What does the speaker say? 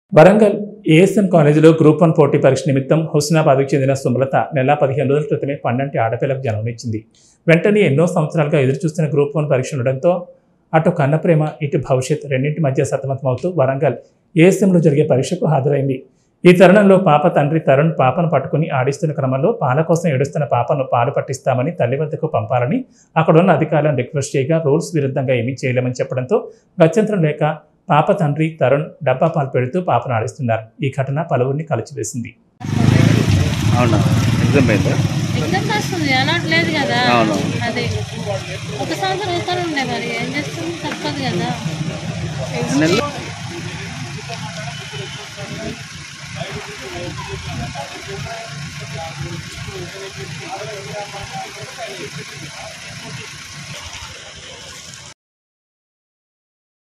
Warangal ASN కాలేజీలో group one పోటీ పరీక్ష నిమిత్తం హుస్నాబాద్కు చెందిన సుమలత నెల పదిహేను రోజుల క్రితమే పన్నెంటి ఆడపిల్లకు జన్మనిచ్చింది వెంటనే ఎన్నో సంవత్సరాలుగా ఎదురుచూస్తున్న గ్రూప్ వన్ పరీక్ష ఉండడంతో అటు కన్నప్రేమ ఇటు భవిష్యత్ రెండింటి మధ్య సతమతమవుతూ వరంగల్ ఏఎస్ఎంలో జరిగే పరీక్షకు హాజరైంది ఈ తరుణంలో పాప తండ్రి తరుణ్ పాపను పట్టుకుని ఆడిస్తున్న క్రమంలో పాల కోసం ఏడుస్తున్న పాపను పాలు పట్టిస్తామని తల్లి వద్దకు పంపాలని అక్కడున్న అధికారులను రిక్వెస్ట్ చేయగా రూల్స్ విరుద్ధంగా ఏమీ చేయలేమని చెప్పడంతో గత్యంతరం లేక పాప తండ్రి తరుణ్ డబ్బా పాలు పెడుతూ పాపను ఆడిస్తున్నారు ఈ ఘటన పలువురిని కలిచివేసింది అవునా ఎగ్జామ్ అయిందా ఎగ్జామ్ రాస్తుంది అనట్లేదు కదా అవును. అదే ఒక సంవత్సరం వస్తాను ఉండే మరి ఏం చేస్తుంది తప్పదు కదా నెల